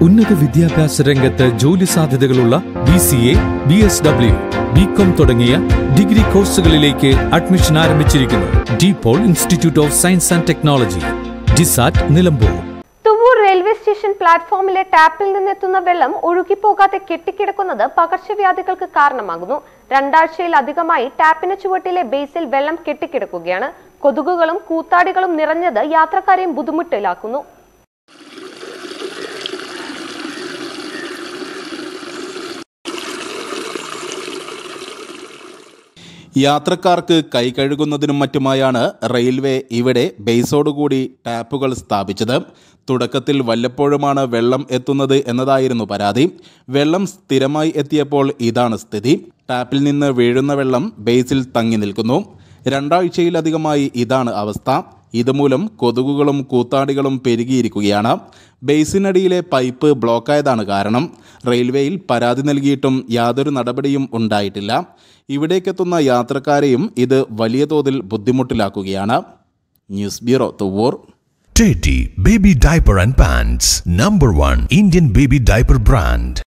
ഉന്നത വിദ്യാഭ്യാസ രംഗത്ത് ജോലി സാധ്യതകളുള്ള B C A B S W B com തുടങ്ങിയ ഡിഗ്രി കോഴ്സുകളിലേക്ക് അഡ്മിഷൻ ആരംഭിച്ചിരിക്കുന്നു DePaul institute of science and technology DiSAT Nilambur Thuvvur railway station പ്ലാറ്റ്ഫോമിലെ ടാപ്പിൽ നിന്നെത്തുന്ന വെള്ളം ഒഴുകിപ്പോകാതെ കെട്ടിക്കിടക്കുന്നത് പകർച്ചവ്യാധികൾക്ക് കാരണമാകുന്നു രണ്ടാഴ്ചയിലധികമായി ടാപ്പിന് ചുവട്ടിലെ ബേസിൽ വെള്ളം കെട്ടിക്കിടക്കുകയാണ് കൊതുകുകളും കൂത്താടികളും നിറഞ്ഞത് യാത്രക്കാരെയും ബുദ്ധിമുട്ടിലാക്കുന്നു യാത്രക്കാർക്ക് കൈ കഴുകുന്നതിനും മറ്റുമായാണ് റെയിൽവേ ഇവിടെ ബേസോടുകൂടി ടാപ്പുകൾ സ്ഥാപിച്ചത് തുടക്കത്തിൽ വല്ലപ്പോഴുമാണ് വെള്ളം എത്തുന്നത് എന്നതായിരുന്നു പരാതി വെള്ളം സ്ഥിരമായി എത്തിയപ്പോൾ ഇതാണ് സ്ഥിതി ടാപ്പിൽ നിന്ന് വീഴുന്ന വെള്ളം ബേസിൽ തങ്ങി നിൽക്കുന്നു രണ്ടാഴ്ചയിലധികമായി ഇതാണ് അവസ്ഥ ഇതുമൂലം കൊതുകുകളും കൂത്താടികളും പെരുകിയിരിക്കുകയാണ് ബേസിനടിയിലെ പൈപ്പ് ബ്ലോക്കായതാണ് കാരണം റെയിൽവേയിൽ പരാതി നൽകിയിട്ടും യാതൊരു നടപടിയും ഉണ്ടായിട്ടില്ല ഇവിടേക്കെത്തുന്ന യാത്രക്കാരെയും ഇത് വലിയ തോതിൽ ബുദ്ധിമുട്ടിലാക്കുകയാണ് news bureau Thuvvur Teddy Baby Diaper and Pants, number one Indian baby diaper brand.